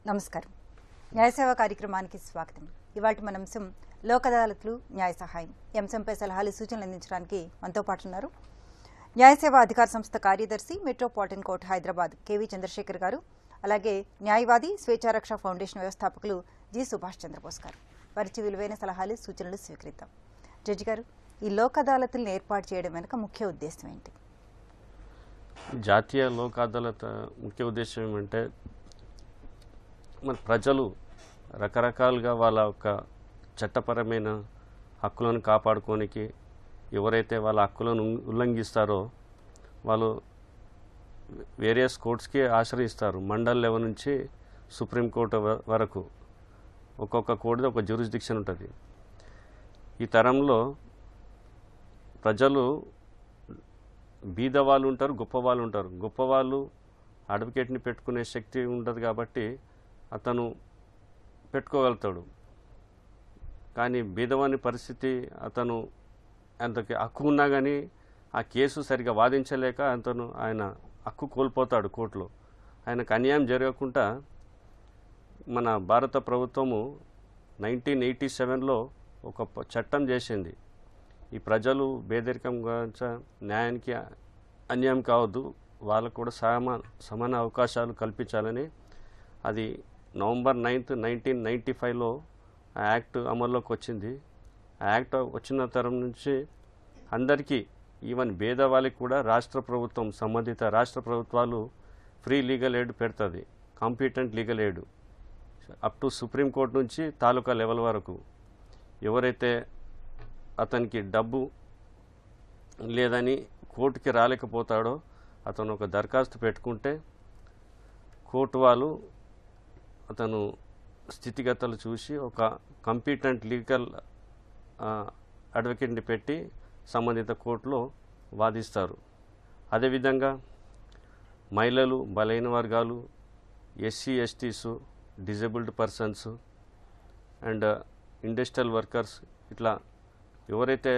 నమస్కారం న్యాయసేవ కార్యక్రమానికి స్వాగతం ఇవాళ మన అంశం లోక్ అదాలత్లు న్యాయ సహాయం ఈ అంశంపై సలహాలు సూచనలు అందించడానికి మనతో పాటు ఉన్నారు న్యాయసేవ అధికార సంస్థ కార్యదర్శి metropolitan court Hyderabad KV Chandrashekar గారు అలాగే న్యాయవాది స్వేచ్ఛారక్ష ఫౌండేషన్ వ్యవస్థాపకులు జి సుభాష్ చంద్రబోస్ గారు వారిచి విలువైన సలహాలు సూచనలు స్వీకరిద్దాం జడ్జి గారు ఈ లోక్ అదాలత్లను ఏర్పాటు చేయడం వెనుక ముఖ్య ఉద్దేశం ఏంటి జాతీయ లోక్ అదాలత్ ముఖ్య ఉద్దేశం ఏమంటే మన ప్రజలు రకరకాలుగా వాళ్ళ యొక్క చట్టపరమైన హక్కులను కాపాడుకోనికి ఎవరైతే వాళ్ళ హక్కులను ఉల్- ఉల్లంఘిస్తారో వాళ్ళు వేరియస్ కోర్ట్స్కి ఆశ్రయిస్తారు మండల్ లెవెల్ నుంచి సుప్రీంకోర్టు వ- వరకు ఒక్కొక్క కోర్టుది ఒక జ్యూరిస్డిక్షన్ ఉంటుంది ఈ తరంలో ప్రజలు బీద వాళ్ళు ఉంటారు గొప్ప వాళ్ళు ఉంటారు గొప్ప వాళ్ళు అడ్వకేట్ని పెట్టుకునే శక్తి ఉంటుంది కాబట్టి అతను పెట్టుకోగలుగుతాడు కానీ బీదవాని పరిస్థితి అతను అంతకి హక్కు ఉన్నా కానీ ఆ కేసు సరిగా వాదించలేక అతను ఆయన హక్కు కోల్పోతాడు కోర్టులో ఆయనకు అన్యాయం జరగకుండా మన భారత ప్రభుత్వము నైన్టీన్ ఎయిటీ సెవెన్లో ఒక ప- చట్టం చేసింది ఈ ప్రజలు పేదరికంగా న్యాయానికి అన్యాయం కావద్దు వాళ్ళకు కూడా సమ సమాన అవకాశాలు కల్పించాలని అది నవంబర్ నైన్త్ నైన్టీన్ నైంటీ ఫైవ్లో ఆ యాక్ట్ అమల్లోకి వచ్చింది ఆ యాక్ట్ వచ్చిన తరం నుంచి అందరికీ ఈవెన్ పేదవాళ్ళకి కూడా రాష్ట్ర ప్రభుత్వం సంబంధిత రాష్ట్ర ప్రభుత్వాలు ఫ్రీ లీగల్ ఎయిడ్ పెడుతుంది competent legal aid up to supreme court నుంచి తాలూకా లెవెల్ వరకు ఎవరైతే అతనికి డబ్బు లేదని కోర్టుకి రాలేకపోతాడో అతను ఒక దరఖాస్తు పెట్టుకుంటే కోర్టు వాళ్ళు అతను స్థితిగతులు చూసి ఒక కంపీటెంట్ లీగల్ అడ్వకేట్ని పెట్టి సంబంధిత కోర్టులో వాదిస్తారు అదేవిధంగా మహిళలు బలైన వర్గాలు SC STs disabled persons and industrial workers ఇట్లా ఎవరైతే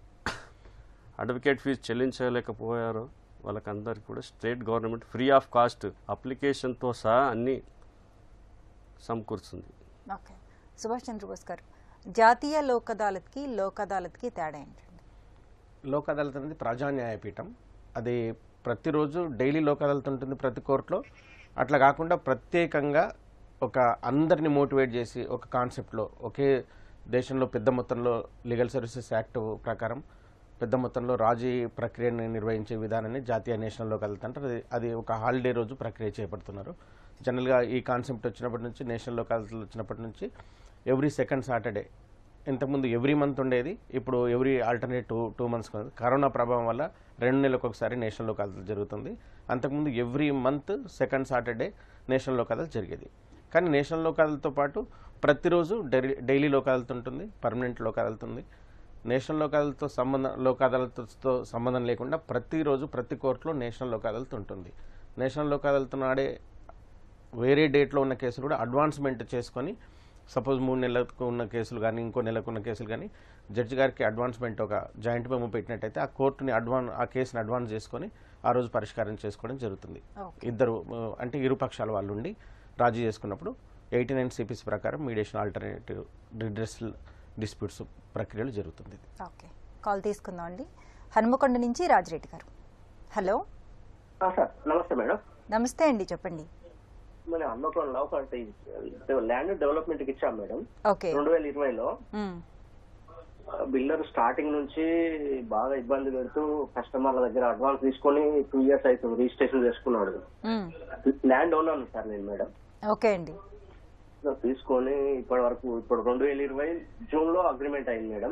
అడ్వకేట్ ఫీజు చెల్లించలేకపోయారో వాళ్ళకందరికీ కూడా state government free of cost అప్లికేషన్తో సహా అన్నీ సమకూరుస్తుంది ఓకే సుభాష్ చంద్రబోస్ గారు జాతీయ లోక్ అదాలత్కి లోక్ అదాలత్కి తేడా ఏంటండి లోక్ అదాలత్ అనేది ప్రజా న్యాయపీఠం అది ప్రతిరోజు డైలీ లోక్ అదాలత్ ఉంటుంది ప్రతి కోర్టులో అట్లా కాకుండా ప్రత్యేకంగా ఒక అందరిని మోటివేట్ చేసి ఒక కాన్సెప్ట్లో ఒకే దేశంలో పెద్ద మొత్తంలో లీగల్ సర్వీసెస్ యాక్ట్ ప్రకారం పెద్ద మొత్తంలో రాజీ ప్రక్రియను నిర్వహించే విధానాన్ని జాతీయ నేషనల్ లోక్ అదాలత్ అంటారు అది అది ఒక హాలిడే రోజు ప్రక్రియ చేపడుతున్నారు జనరల్గా ఈ కాన్సెప్ట్ వచ్చినప్పటి నుంచి నేషనల్ లోక్ అదాలత్ వచ్చినప్పటి నుంచి ఎవ్రీ సెకండ్ సాటర్డే ఇంతకుముందు ఎవ్రీ మంత్ ఉండేది ఇప్పుడు every alternate two two months corona ప్రభావం వల్ల రెండు నెలలకు ఒకసారి నేషనల్ లోక్ అదాలత్ జరుగుతుంది అంతకుముందు every month second Saturday national Lok Adalat జరిగేది కానీ నేషనల్ లోక్ అదాలత్తో పాటు ప్రతిరోజు డైలీ డైలీ లోక్ అదాలత్ ఉంటుంది పర్మనెంట్ లోక్ అదాలత్ ఉంది నేషనల్ లోక్ అదాలత్తో సంబంధం లోక్ అదాలత్తో సంబంధం లేకుండా ప్రతిరోజు ప్రతి కోర్టులో నేషనల్ లోక్ అదాలత్ ఉంటుంది నేషనల్ లోక్ అదాలత్ నాడే వేరే డేట్లో ఉన్న కేసులు కూడా అడ్వాన్స్మెంట్ చేసుకొని సపోజ్ మూడు నెలలకు ఉన్న కేసులు కానీ ఇంకో నెలకు ఉన్న కేసులు కానీ జడ్జి గారికి అడ్వాన్స్మెంట్ ఒక జాయింట్ మెమో పెట్టినట్టయితే ఆ కోర్టుని అడ్వాన్ ఆ కేసుని అడ్వాన్స్ చేసుకొని ఆ రోజు పరిష్కారం చేసుకోవడం జరుగుతుంది ఓకే. ఇద్దరు ఆ, అంటే ఇరు పక్షాల వాళ్ళు ఉండి రాజీ చేసుకున్నప్పుడు ఎయిటీ నైన్ సిపిసి ప్రకారం మీడియేషన్ ఆల్టర్నేటివ్ రిడ్రెసల్ డిస్ప్యూట్స్ ప్రక్రియలు జరుగుతుంది ఇది. ఓకే కాల్ తీసుకుందాం అండి హనుమకొండ నుంచి రాజిరెడ్డి గారు హలో ఆ, సార్ నమస్తే మేడం నమస్తే అండి చెప్పండి మన హన్మకొండలో ఒకటి ల్యాండ్ డెవలప్మెంట్ కి ఇచ్చాం మేడం ఓకే రెండు వేల ఇరవైలో మ్మ్. బిల్డర్ స్టార్టింగ్ నుంచి బాగా ఇబ్బంది పెడుతూ కస్టమర్ల దగ్గర అడ్వాన్స్ తీసుకొని టూ ఇయర్స్ అవుతుంది రిజిస్ట్రేషన్ చేసుకున్నాడు మ్మ్. ల్యాండ్ ఓనర్ సార్ నేను మేడం ఓకే అండి సో తీసుకొని ఇప్పటి వరకు ఇప్పుడు రెండు వేల ఇరవై జూన్ లో అగ్రిమెంట్ అయింది మేడం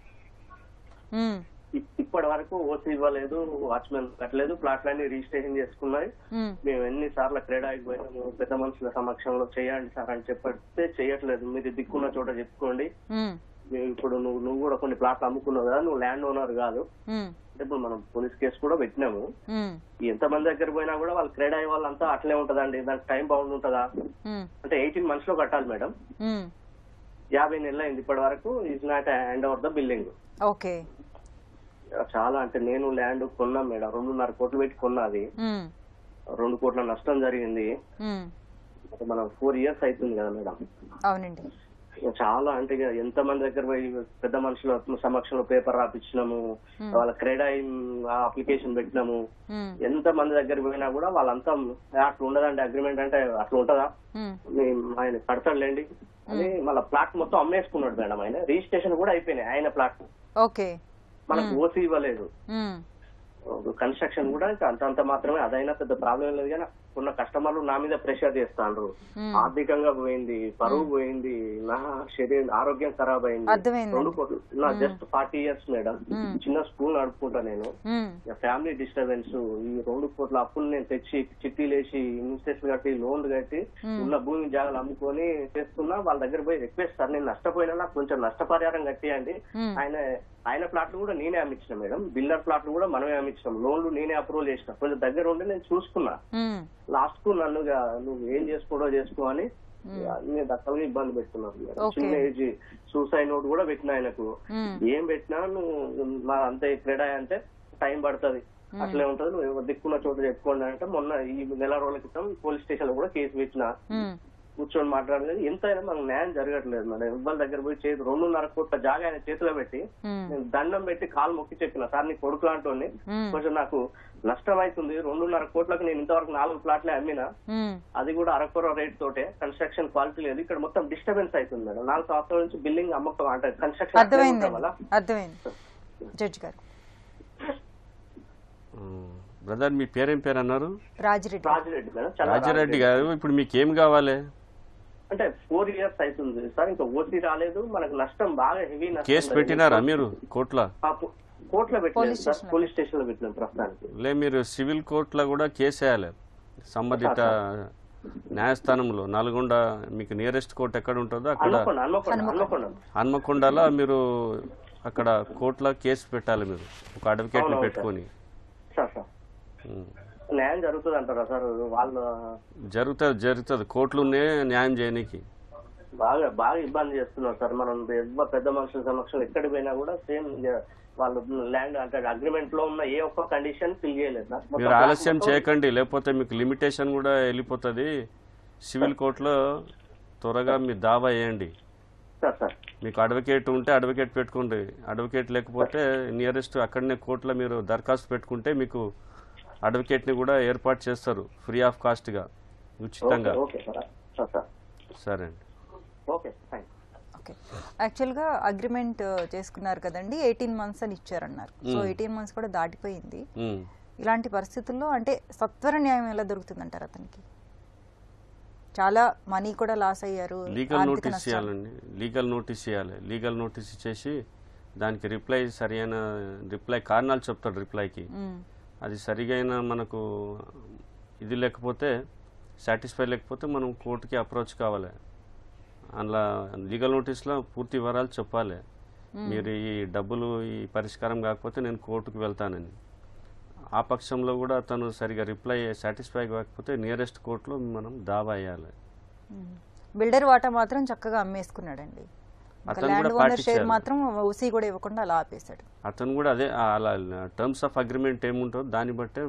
మ్మ్. ఇప్- ఇప్పటి వరకు ఓసీ ఇవ్వలేదు వాచ్మెన్ కట్టలేదు ప్లాట్లన్నీ రిజిస్ట్రేషన్ చేసుకున్నాయి మ్మ్. మేము ఎన్ని సార్లు క్రీడాకి పోయినాము పెద్ద మనుషుల సమక్షంలో చేయండి సార్ అని చెప్పితే చేయట్లేదు మీరు దిక్కున్న చోట చెప్పుకోండి మ్మ్. మేము ఇప్పుడు నువ్వు నువ్వు కూడా కొన్ని ప్లాట్లు అమ్ముకున్నావు కదా నువ్వు ల్యాండ్ ఓనర్ కాదు మ్మ్. అంటే ఇప్పుడు మనం పోలీస్ కేసు కూడా పెట్టినాము మ్మ్. ఎంత మంది దగ్గర పోయినా కూడా వాళ్ళు క్రీడా వాళ్ళంతా అట్లే ఉంటదండి దానికి టైం బౌండ్ ఉంటుందా మ్మ్. అంటే ఎయిటీన్ మంత్స్ లో కట్టాలి మేడం మ్మ్. యాభై నెలలు అయింది ఇప్పటి వరకు is not hand over the building okay చాలా అంటే నేను ల్యాండ్ కొన్నా మేడం రెండున్నర కోట్లు పెట్టి కొన్నది మ్మ్. రెండు కోట్ల నష్టం జరిగింది మ్మ్. మనం ఫోర్ ఇయర్స్ అవుతుంది కదా మేడం అవునండి ఇక చాలా అంటే ఇక ఎంత మంది దగ్గర పోయి పెద్ద మనుషుల సమక్షంలో పేపర్ రాపించినాము వాళ్ళ క్రెడా అప్లికేషన్ పెట్టినాము ఉమ్, ఎంత మంది దగ్గర పోయినా కూడా వాళ్ళంతా "ఏ, అట్లా ఉండదండి అగ్రిమెంట్ అంటే అట్లా ఉంటదా ఉమ్, మీ- ఆయన కడతాడులేండి అని మళ్ళీ ప్లాట్ మొత్తం అమ్మేసుకున్నాడు మేడం ఆయన రిజిస్ట్రేషన్ కూడా అయిపోయినాయి ఆయన ప్లాట్ ఓకే మనకు ఓసీ ఇవ్వలేదు ఉమ్, కన్స్ట్రక్షన్ కూడా ఇంకా అంత అంత మాత్రమే అదైనా పెద్ద ప్రాబ్లం లేదు కానీ ఉన్న కస్టమర్లు నా మీద ప్రెషర్ చేస్తాండ్రు Hmm. ఆర్థికంగా పోయింది పరువు పోయింది నా శరీరం ఆరోగ్యం ఖరాబ్ అయింది అర్థమైంది. రెండు కోట్లు నా just forty years madam Hmm. చిన్న స్కూల్ నడుపుకుంటా నేను ఉమ్, ఫ్యామిలీ డిస్టర్బెన్స్ ఈ రెండు కోట్ల అప్పులు నేను తెచ్చి చిట్టీలేసి ఇన్సెస్ కట్టి లోన్లు కట్టి ఉన్న భూమి జాగాలు అమ్ముకొని చేస్తున్నా వాళ్ళ దగ్గర పోయి రిక్వెస్ట్ సార్ నేను నష్టపోయినా నాకు కొంచెం నష్టపరిహారం కట్టియండి Hmm. ఆయన ఆయన ప్లాట్లు కూడా నేనే అమ్మించిన మేడం బిల్డర్ ప్లాట్లు కూడా మనమే అమ్మించినాం లోన్లు నేనే అప్రూవల్ చేసిన కొంచెం దగ్గర ఉండి నేను చూసుకున్నా ఉమ్, లాస్ట్ కు నన్ను ఇక నువ్వు ఏం చేసుకోవడో చేసుకో అని అన్ని దక్కలుగా ఇబ్బంది పెడుతున్నారు మేడం. Okay. చిన్న ఏజ్ సూసైడ్ నోట్ కూడా పెట్టిన ఆయనకు ఉమ్, ఏం పెట్టినా నువ్వు మా అంతే క్రీడా అంటే టైం పడుతుంది అట్లే ఉంటది నువ్వు ఎవరు దిక్కున్న చోట చెప్పుకోండి అంటే మొన్న ఈ నెల రోజుల క్రితం పోలీస్ స్టేషన్ లో కూడా కేసు పెట్టిన ఉమ్, కూర్చొని మాట్లాడలేదు ఎంతైనా మనకు న్యాయం జరగట్లేదు మేడం ఎవరి దగ్గర పోయి చేతి రెండున్నర కోట్ల జాగా ఆయన చేతిలో పెట్టి ఉమ్, నేను దండం పెట్టి కాలు మొక్కి చెప్పిన సార్ నీ కొడుకు అంటోని ఉమ్, కొంచెం నాకు నష్టం అవుతుంది రెండున్నర కోట్లకు నేను ఇంతవరకు నాలుగు ప్లాట్లే అమ్మినా ఉమ్, అది కూడా అరకొర రేట్ తోటే కన్స్ట్రక్షన్ క్వాలిటీ లేదు ఇక్కడ మొత్తం డిస్టర్బెన్స్ అవుతుంది మేడం నాలుగు సంవత్సరాల నుంచి బిల్డింగ్ అమ్మకం అంటే కన్స్ట్రక్షన్ అర్థమైంది అర్థమైంది జడ్జి గారు బ్రదర్ మీ పేరేం పేరు అన్నారు రాజిరెడ్డి రాజిరెడ్డి మేడం చాలా రాజారెడ్డి గారు ఇప్పుడు మీకు ఏం కావాలి అంటే ఫోర్ ఇయర్స్ అవుతుంది సార్ ఇంకా ఓసీ రాలేదు మనకు నష్టం బాగా హెవీ నష్టం కేసు పెట్టినారా మీరు కోర్టులో ఆ పో- కోర్టులో పెట్టలేదు పోలీస్ సార్ స్టేషన్లో. పోలీస్ స్టేషన్ లో పెట్టినాం ప్రస్తుతానికి లే మీరు సివిల్ కోర్టులో కూడా కేసు వేయాలి సంబంధిత న్యాయస్థానంలో నల్గొండ మీకు నియరెస్ట్ కోర్టు ఎక్కడ ఉంటుందో అక్కడ హన్మకొండ హన్మకొండ హన్మకొండ హన్మకొండలో మీరు అక్కడ కోర్టులో కేసు పెట్టాలి మీరు ఒక అడ్వకేట్ని అవునవును పెట్టుకొని సార్ సార్ ఉం. న్యాయం జరుగుతుంది అంటారా సార్ వాళ్ళు జరుగుతుంది జరుగుతుంది కోర్టులునే న్యాయం చేయనీకి బాగా బాగా ఇబ్బంది చేస్తున్నారు సార్ మనం ఎవ్వ- పెద్ద మనుషుల సమక్షంలో ఎక్కడికి పోయినా కూడా సేమ్ వాళ్ళు ల్యాండ్ అంటే అగ్రిమెంట్ లో ఉన్న ఏ ఒక్క కండిషన్ ఫిల్ చేయలేదు సార్ మొత్తం మీరు ఆలస్యం మొత్తం- చేయకండి లేకపోతే మీకు లిమిటేషన్ కూడా వెళ్ళిపోతుంది సివిల్ కోర్టులో త్వరగా మీ దావా వేయండి సార్ సార్ మీకు అడ్వకేట్ ఉంటే అడ్వకేట్ పెట్టుకోండి అడ్వకేట్ లేకపోతే నియరెస్ట్ అక్కడనే కోర్టులో మీరు దరఖాస్తు పెట్టుకుంటే మీకు అడ్వకేట్ని కూడా ఏర్పాటు చేస్తారు ఫ్రీ ఆఫ్ కాస్ట్గా ఉచితంగా ఓకే సార్ సార్ సార్ సరే అండి ఓకే థ్యాంక్ ఓకే యాక్చువల్గా అగ్రిమెంట్ చేసుకున్నారు కదండి ఎయిటీన్ మంత్స్ అని ఇచ్చారన్నారు సో ఎయిటీన్ మంత్స్ కూడా దాటిపోయింది ఉమ్. ఇలాంటి పరిస్థితుల్లో అంటే సత్వర న్యాయం ఎలా దొరుకుతుందంటారు అతనికి చాలా మనీ కూడా లాస్ అయ్యారు లీగల్ ఆర్థిక నోటీస్ నష్టాలు. చేయాలండి లీగల్ నోటీస్ చేయాలి లీగల్ నోటీస్ ఇచ్చేసి దానికి రిప్లై సరైన రిప్లై కారణాలు చెప్తాడు రిప్లైకి ఉమ్, అది సరిగైన మనకు ఇది లేకపోతే సాటిస్ఫై లేకపోతే మనం కోర్టుకి అప్రోచ్ కావాలి అందులో లీగల్ నోటీస్లో పూర్తి వివరాలు చెప్పాలి మీరు ఈ డబ్బులు ఈ పరిష్కారం కాకపోతే నేను కోర్టుకు వెళ్తానని ఆ పక్షంలో కూడా అతను సరిగా రిప్లై సాటిస్ఫై కాకపోతే నియరెస్ట్ కోర్టులో మనం దావా వేయాలి ఉమ్. బిల్డర్ వాటా మాత్రం చక్కగా అమ్మేసుకున్నాడండి అతను ల్యాండ్ కూడా ఓనర్ షేర్ పాటించాలి. మాత్రం ఉసి కూడా ఇవ్వకుండా అలా ఆపేశాడు అతను కూడా అదే ఆ అలా టర్మ్స్ ఆఫ్ అగ్రిమెంట్ ఏముంటుందో దాన్ని బట్టే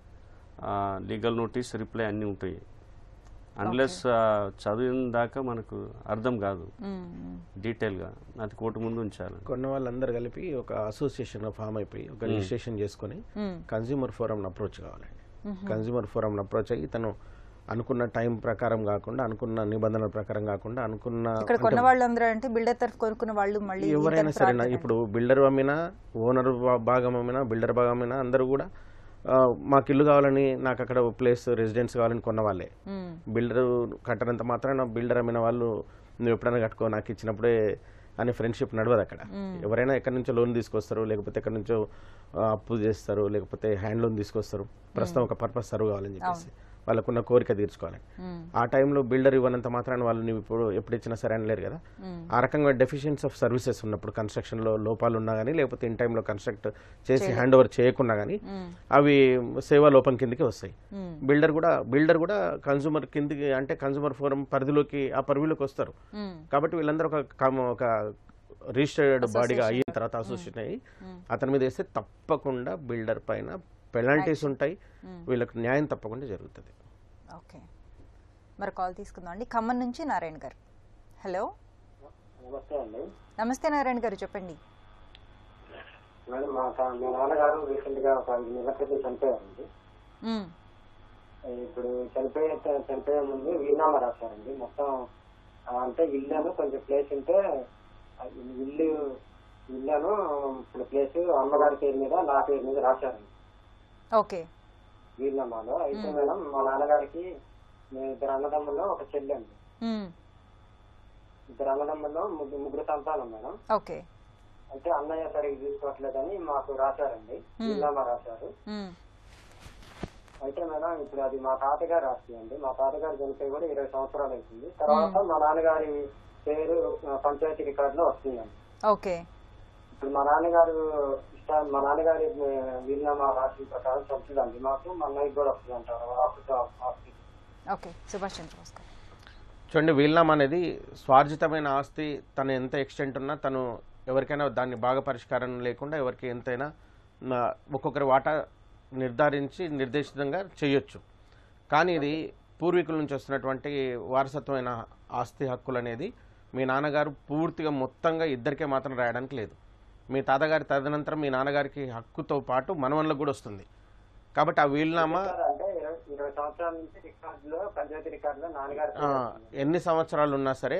లీగల్ నోటీస్ రిప్లై అన్నీ ఉంటాయి అన్లెస్ చదివిన దాకా మనకు అర్థం కాదు ఉమ్, ఉమ్. డీటెయిల్గా అది కోర్టు ముందు ఉంచాలి కొన్న వాళ్ళందరూ కలిపి ఒక అసోసియేషన్ ఫామ్ అయిపోయి ఒక రిజిస్ట్రేషన్ చేసుకొని ఉమ్, కన్జ్యూమర్ ఫోరంని అప్రోచ్ కావాలండి కన్జ్యూమర్ ఫోరంని అప్రోచ్ అయ్యి తను అనుకున్న టైం ప్రకారం కాకుండా అనుకున్న నిబంధనల ప్రకారం కాకుండా అనుకున్న ఇక్కడ కొన్న వాళ్ళందరూ అంటే బిల్డర్ తరఫు కొనుక్కున్న వాళ్ళు మళ్ళీ ఈ ఎవరైనా తరఫు సరే రాలేదండి. ఇప్పుడు బిల్డర్ అమ్మినా ఓనర్ భాగం అమ్మినా బిల్డర్ భాగం అమ్మినా అందరూ కూడా ఆ, మాకు ఇల్లు కావాలని నాకు అక్కడ ప్లేస్ రెసిడెన్స్ కావాలని కొన్న వాళ్ళే ఉమ్, బిల్డర్ కట్టనంత మాత్రాన బిల్డర్ అమ్మిన వాళ్ళు నువ్వు ఎప్పుడైనా కట్టుకో నాకు ఇచ్చినప్పుడే అని ఫ్రెండ్షిప్ నడవదు అక్కడ ఎవరైనా ఎక్కడి నుంచో లోన్ తీసుకొస్తారు లేకపోతే ఎక్కడి నుంచో ఆ, అప్పు చేస్తారు లేకపోతే హ్యాండ్ లోన్ తీసుకొస్తారు ప్రస్తుతం ఒక పర్పస్ సర్వ్ కావాలని చెప్పేసి వాళ్ళకున్న కోరిక తీర్చుకోవాలి ఉమ్, ఆ టైంలో బిల్డర్ ఇవ్వనంత మాత్రాన వాళ్ళు నువ్వు ఇప్పుడు ఎప్పుడు ఇచ్చినా సరే అని లేరు కదా ఉమ్. ఆ రకంగా డెఫిషియన్స్ ఆఫ్ సర్వీసెస్ ఉన్నప్పుడు కన్స్ట్రక్షన్ లో లోపాలు ఉన్నా కానీ లేకపోతే ఇన్ టైంలో కన్స్ట్రక్ట్ చేసి హ్యాండ్ ఓవర్ చేయకున్నా కానీ ఉమ్, అవి సేవా లోపం కిందకి వస్తాయి ఉమ్, బిల్డర్ కూడా బిల్డర్ కూడా కన్సూమర్ కిందకి అంటే కన్సూమర్ ఫోరం పరిధిలోకి ఆ పరిధిలోకి వస్తారు ఉమ్, కాబట్టి వీళ్ళందరూ ఒక కమ్- ఒక రిజిస్టర్డ్ బాడీగా అయిన తర్వాత అసోసియేషన్ అయ్యి అతని మీద వేస్తే తప్పకుండా బిల్డర్ పైన పెనాల్టీస్ ఉంటాయి వీళ్ళకి న్యాయం తప్పకుండా జరుగుతుంది ఓకే మరి కాల్ తీసుకుందాం అండి ఖమ్మం నుంచి నారాయణ గారు హలో నమస్తే అండి నమస్తే నారాయణ గారు చెప్పండి మేడం మా తా- మా నాన్నగారు రీసెంట్ గా ఒక ఐదు నెలల క్రితం చనిపోయారండి మ్మ్. ఇప్పుడు చనిపోయే చనిపోయే ముందు వీనామా రాశారండి మొత్తం ఆ, అంటే ఇల్లాను కొంచెం ప్లేస్ ఉంటే ఆ ఇల్లు ఇల్లాను ఇప్పుడు ప్లేస్ అమ్మగారి పేరు మీద నా పేరు మీద రాశారండి ఓకే వీళ్ళమాలో అయితే మేడం మా నాన్నగారికి మేము ఇద్దరు అన్నదమ్ముల్లో ఒక చెల్లి అండి మ్మ్. ఇద్దరు అన్నదమ్ముల్లో ముగ్గురు ముగ్గురు సంతానం మేడం ఓకే అయితే అన్నయ్య సరిగ్గా చూసుకోవట్లేదని మాకు రాశారండి వీళ్ళమ్మ రాశారు మ్మ్. అయితే మేడం ఇప్పుడు అది మా తాతగారు ఆస్తి అండి మా తాతగారు చనిపోయి కూడా ఇరవై సంవత్సరాలు అవుతుంది తర్వాత మా నాన్నగారి పేరు ఆ, పంచాయతీ రికార్డులో వస్తుందండి ఓకే ఇప్పుడు మా నాన్నగారు ఇష్ట మా నాన్నగారి వీలునామా రాసిన ప్రకారం చెప్తుందండి మాకు మా అన్నయ్యకి కూడా వస్తుంది అంటారు ఆస్తి ఆస్తి ఓకే సుభాష్ చంద్రబోస్ గారు చూడండి వీల్నామా అనేది స్వార్జితమైన ఆస్తి తను ఎంత ఎక్స్టెంట్ ఉన్నా తను ఎవరికైనా దాన్ని బాగా పరిష్కారం లేకుండా ఎవరికి ఎంతైనా నా- ఒక్కొక్కరి వాటా నిర్ధారించి నిర్దేశితంగా చేయొచ్చు కానీ ఇది పూర్వీకుల నుంచి వస్తున్నటువంటి వారసత్వమైన ఆస్తి హక్కులు అనేది మీ నాన్నగారు పూర్తిగా మొత్తంగా ఇద్దరికే మాత్రం రాయడానికి లేదు మీ తాతగారి తదనంతరం మీ నాన్నగారికి హక్కుతో పాటు మనవన్లకు కూడా వస్తుంది కాబట్టి ఆ వీలునామా అంటే ఇరవై ఇరవై సంవత్సరాల నుంచి రికార్డులో పంచాయతీ రికార్డులో నాన్నగారి ఆ, ఎన్ని సంవత్సరాలు ఉన్నా సరే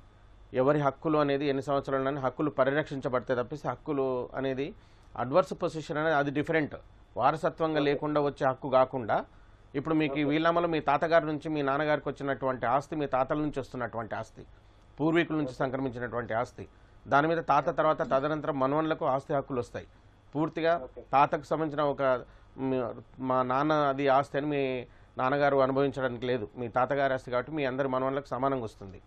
ఎవరి హక్కులు అనేది ఎన్ని సంవత్సరాలు ఉన్నా హక్కులు పరిరక్షించబడితే తప్పిస్తే హక్కులు అనేది అడ్వర్స్ పొజిషన్ అనేది అది డిఫరెంట్ వారసత్వంగా లేకుండా వచ్చే హక్కు కాకుండా ఇప్పుడు మీకు ఈ వీళ్ళమ్మలో మీ తాతగారి నుంచి మీ నాన్నగారికి వచ్చినటువంటి ఆస్తి మీ తాతల నుంచి వస్తున్నటువంటి ఆస్తి పూర్వీకుల నుంచి సంక్రమించినటువంటి ఆస్తి దాని మీద తాత తర్వాత తదనంతరం మనవన్లకు ఆస్తి హక్కులు వస్తాయి పూర్తిగా తాతకు సంబంధించిన ఒక మీ- మా నాన్న అది ఆస్తి అని మీ నాన్నగారు అనుభవించడానికి లేదు మీ తాతగారి ఆస్తి కాబట్టి మీ అందరి మనవన్లకు సమానంగా వస్తుంది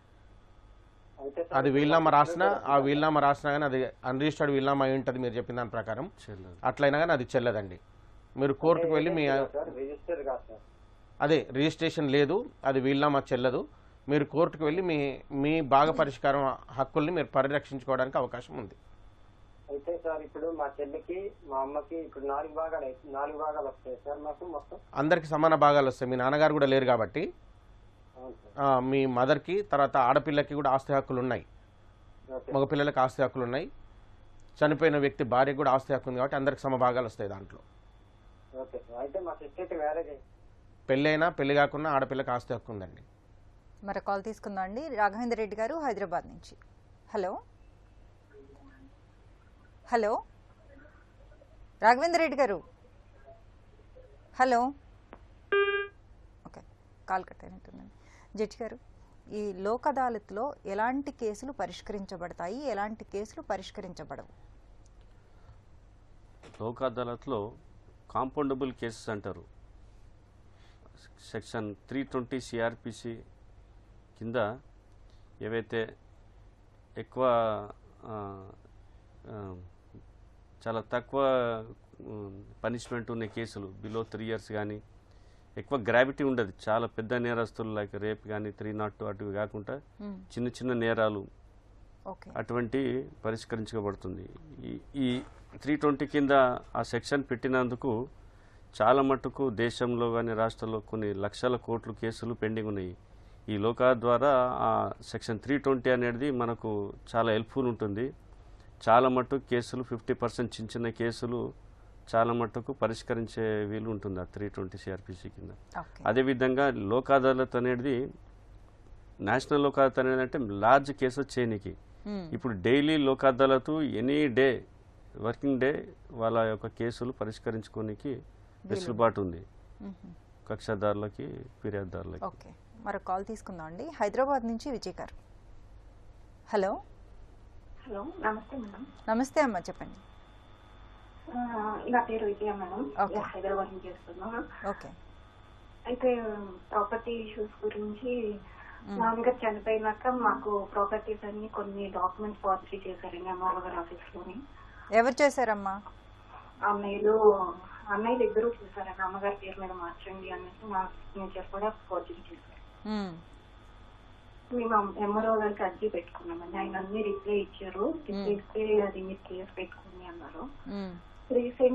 అయితే అది వీళ్ళనామా రాసినా ఆ వీళ్ళనామా రాసినా కానీ అది అన్రిజిస్టర్డ్ వీళ్ళనామా అయి ఉంటుంది మీరు చెప్పిన దాని ప్రకారం చెల్లదు అట్లయినా కానీ అది చెల్లదండి మీరు కోర్టుకు వెళ్ళి మీ సార్ రిజిస్టర్ కాదు సార్ అదే రిజిస్ట్రేషన్ లేదు అది వీళ్ళనామా చెల్లదు మీరు కోర్టుకు వెళ్ళి మీ మీ బాగా పరిష్కారం హక్కుల్ని మీరు పరిరక్షించుకోవడానికి అవకాశం ఉంది అయితే సార్ ఇప్పుడు మా చెల్లికి మా అమ్మకి ఇప్పుడు నాలుగు భాగాలు అయి- నాలుగు భాగాలు వస్తాయి సార్ మాకు మొత్తం అందరికి సమాన భాగాలు వస్తాయి మీ నాన్నగారు కూడా లేరు కాబట్టి అవును సార్ ఆ, మీ మదర్కి తర్వాత ఆడపిల్లకి కూడా ఆస్తి హక్కులు ఉన్నాయి ఓకే మగపిల్లలకి ఆస్తి హక్కులు ఉన్నాయి చనిపోయిన వ్యక్తి భార్యకు కూడా ఆస్తి హక్కు ఉంది కాబట్టి అందరికి సమభాగాలు వస్తాయి దాంట్లో ఓకే సార్ అయితే మా సిస్టర్కి మ్యారేజ్ అయింది పెళ్ళైనా పెళ్లి కాకుండా ఆడపిల్లకి ఆస్తి హక్కు ఉందండి మరి కాల్ తీసుకుందాం అండి రాఘవేంద్ర రెడ్డి గారు హైదరాబాద్ నుంచి హలో హలో రాఘవేంద్ర రెడ్డి గారు హలో ఓకే కాల్ కట్ అయినట్టుందండి జడ్జి గారు ఈ లోక్ అదాలత్లో ఎలాంటి కేసులు పరిష్కరించబడతాయి ఎలాంటి కేసులు పరిష్కరించబడవు లోక్ అదాలత్లో కాంపౌండబుల్ కేసెస్ అంటారు సెక్షన్ త్రీ ట్వంటీ సిఆర్పిసి కింద ఏవైతే ఎక్కువ ఆ, ఆ, చాలా తక్కువ పనిష్మెంట్ ఉన్న కేసులు బిలో త్రీ ఇయర్స్ కానీ ఎక్కువ గ్రావిటీ ఉండదు చాలా పెద్ద నేరస్తులు లైక్ రేప్ కానీ త్రీ నాట్ టూ అటు కాకుండా మ్మ్. చిన్న చిన్న నేరాలు ఓకే అటువంటి పరిష్కరించబడుతుంది ఈ ఈ త్రీ ట్వంటీ కింద ఆ సెక్షన్ పెట్టినందుకు చాలా మటుకు దేశంలో కానీ రాష్ట్రంలో కొన్ని లక్షల కోట్లు కేసులు పెండింగ్ ఉన్నాయి ఈ లోకా ద్వారా ఆ సెక్షన్ త్రీ ట్వంటీ అనేది మనకు చాలా హెల్ప్ఫుల్ ఉంటుంది చాలా మటుకు కేసులు ఫిఫ్టీ పర్సెంట్ చిన్న చిన్న కేసులు చాలా మటుకు పరిష్కరించే వీలు ఉంటుంది ఆ త్రీ ట్వంటీ సిఆర్పిసి కింద ఓకే అదేవిధంగా లోక్ అదాలత్ అనేది నేషనల్ లోక్ అదాలత్ అనేది అంటే లార్జ్ కేసెస్ చేయనికి మ్మ్. ఇప్పుడు daily Lok Adalat any day working day వాళ్ళ యొక్క కేసులు పరిష్కరించుకోనికి వెసులుబాటు ఉంది మ్మ్. కక్షదారులకి ఫిర్యాదుదారులకి ఓకే మరి కాల్ తీసుకుందాం అండి హైదరాబాద్ నుంచి విజయ్ గారు హలో హలో నమస్తే మేడం నమస్తే అమ్మ చెప్పండి ఆ, నా పేరు విజయ మేడం Okay. హైదరాబాద్ నుంచి చేస్తున్నాను ఓకే అయితే ప్రాపర్టీ ఇష్యూస్ గురించి నాన్నగారు చనిపోయినాక మాకు ప్రాపర్టీస్ అన్ని కొన్ని డాక్యుమెంట్స్ ఫార్జరీ చేశారండి ఎంఆర్ఓ గారి ఆఫీస్ లోని ఎవరు చేశారమ్మా అన్నయ్యలు అన్నయ్యలు ఇద్దరు చేశారండి అమ్మగారి పేరు మీద మార్చండి అనేసి మా సిగ్నేచర్ కూడా ఫార్జరీ చేశారు మ్మ్. మేము ఎంఆర్ఓ గారికి అర్జీ పెట్టుకున్నామండి ఆయన అన్ని రిప్లై ఇచ్చారు రిప్లై ఇస్తే అది మీరు కేసు పెట్టుకుని అన్నారు మ్మ్. రీసెంట్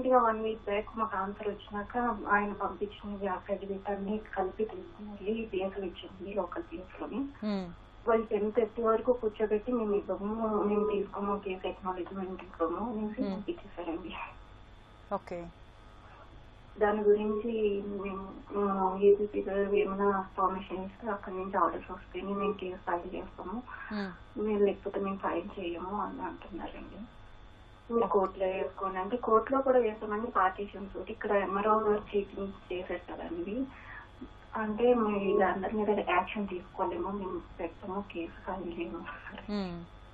రీసెంట్ గా వన్ వీక్ బ్యాక్ మాకు ఆన్సర్ వచ్చినాక ఆయన పంపించిన సర్టిఫికేట్ అన్ని కలిపి తీసుకుని వెళ్ళి పిఎస్లు ఇచ్చింది లోకల్ పిఎస్ లోని ఉమ్, వాళ్ళు టెన్ థర్టీ వరకు కూర్చోబెట్టి మేము ఇవ్వము మేము తీసుకోము కేసు ఎక్నాలజ్మెంట్ ఇవ్వము అనేసి Hmm. పంపించేశారండి ఓకే దాని గురించి మేము ఏపీ ఏమైనా పర్మిషన్ ఇస్తే అక్కడి నుంచి ఆర్డర్స్ వస్తేనే మేము కేసు ఫైల్ చేస్తాము ఉమ్, మీరు లేకపోతే మేము ఫైల్ చేయము అని అంటున్నారండి మీరు కోర్టులో వేసుకోండి అంటే కోర్టులో కూడా వేసామండి పార్టీషన్స్ ఇక్కడ ఎంఆర్ఓ గారు చీటింగ్ చేసేస్తారండి అంటే మీరు అందరి మీద యాక్షన్ తీసుకోలేము మేము పెట్టము కేసు ఫైల్ చేయము ఉమ్.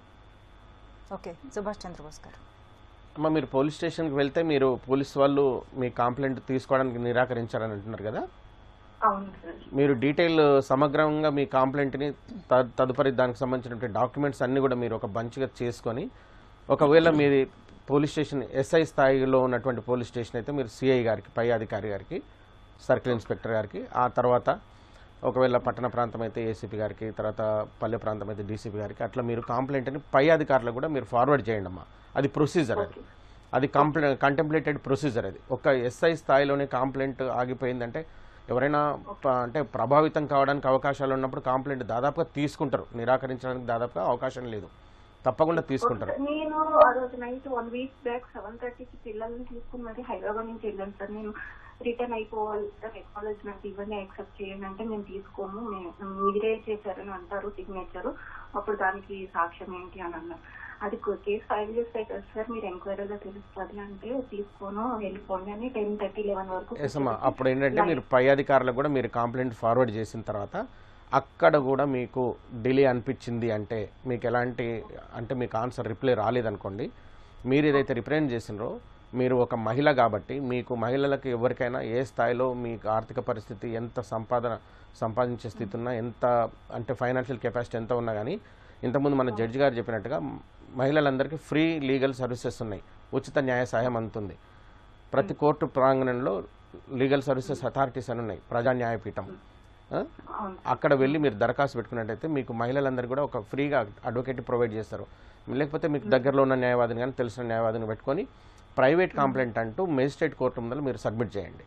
ఓకే సుభాష్ చంద్రబోస్ గారు అమ్మ మీరు పోలీస్ స్టేషన్కి వెళ్తే మీరు పోలీస్ వాళ్ళు మీ కంప్లైంట్ తీసుకోవడానికి నిరాకరించారని అంటున్నారు కదా అవును సార్ మీరు డీటెయిల్ సమగ్రంగా మీ కంప్లైంట్ని త- తదుపరి దానికి సంబంధించినటువంటి డాక్యుమెంట్స్ అన్ని కూడా మీరు ఒక బంచ్గా చేసుకొని ఒకవేళ మీది పోలీస్ స్టేషన్ ఎస్ఐ స్థాయిలో ఉన్నటువంటి పోలీస్ స్టేషన్ అయితే మీరు సిఐ గారికి పై అధికారి గారికి సర్కిల్ ఇన్స్పెక్టర్ గారికి ఆ తర్వాత ఒకవేళ పట్టణ ప్రాంతం అయితే ఏసీపీ గారికి తర్వాత పల్లె ప్రాంతం అయితే డీసీపీ గారికి అట్లా మీరు కంప్లైంట్ని పై అధికారులకు కూడా మీరు ఫార్వర్డ్ చేయండి అమ్మా అది ప్రొసీజర్ అది అది కంప్లై కంటెంప్లేటెడ్ ప్రొసీజర్ అది ఒక ఎస్ఐ స్థాయిలోనే కంప్లైంట్ ఆగిపోయిందంటే ఎవరైనా ప- అంటే ప్రభావితం కావడానికి అవకాశాలు ఉన్నప్పుడు కంప్లైంట్ దాదాపుగా తీసుకుంటారు నిరాకరించడానికి దాదాపుగా అవకాశం లేదు తప్పకుండా తీసుకుంటారు నేను ఆ రోజు night one week back seven థర్టీకి పిల్లల్ని తీసుకుని మరి హైదరాబాద్ నుంచి వెళ్ళాను సార్ నేను రిటర్న్ అయిపోవాలి సార్ ఎక్నాలజ్మెంట్ ఇవన్నీ యాక్సెప్ట్ చేయండి అంటే మేము తీసుకోము మేము- మీరే చేశారని అంటారు సిగ్నేచర్ అప్పుడు దానికి సాక్ష్యం ఏంటి అని అన్నారు అది కేసు ఫైల్ చేస్తే కదా సార్ మీరు ఎంక్వైరీలో తెలుస్తుంది అంటే తీసుకోను వెళ్ళిపోండి అని టెన్ థర్టీ లెవెన్ వరకు ఎస్ అమ్మా అప్పుడు ఏంటంటే మీరు పై అధికారులకు కూడా మీరు కంప్లైంట్ ఫార్వర్డ్ చేసిన తర్వాత అక్కడ కూడా మీకు డిలే అనిపించింది అంటే మీకు ఎలాంటి అంటే మీకు ఆన్సర్ రిప్లై రాలేదనుకోండి మీరు ఏదైతే రిప్రజెంట్ చేసినారో మీరు ఒక మహిళ కాబట్టి మీకు మహిళలకు ఎవరికైనా ఏ స్థాయిలో మీకు ఆర్థిక పరిస్థితి ఎంత సంపాదన సంపాదించే స్థితి ఉన్నా ఎంత అంటే ఫైనాన్షియల్ కెపాసిటీ ఎంత ఉన్నా కానీ ఇంతకుముందు మన జడ్జి గారు చెప్పినట్టుగా మహిళలందరికీ ఫ్రీ లీగల్ సర్వీసెస్ ఉన్నాయి ఉచిత న్యాయ సహాయం అందుతుంది ప్రతి కోర్టు ప్రాంగణంలో లీగల్ సర్వీసెస్ అథారిటీస్ అని ఉన్నాయి ప్రజా న్యాయపీఠం ఆ? అవును అక్కడ వెళ్ళి మీరు దరఖాస్తు పెట్టుకున్నట్టయితే మీకు మహిళలందరూ కూడా ఒక ఫ్రీగా అడ్వకేట్ ప్రొవైడ్ చేస్తారు లేకపోతే మీకు దగ్గరలో ఉన్న న్యాయవాదిని కానీ తెలిసిన న్యాయవాదిని పెట్టుకొని ప్రైవేట్ కంప్లైంట్ అంటూ మేజిస్ట్రేట్ కోర్టు ముందర మీరు సబ్మిట్ చేయండి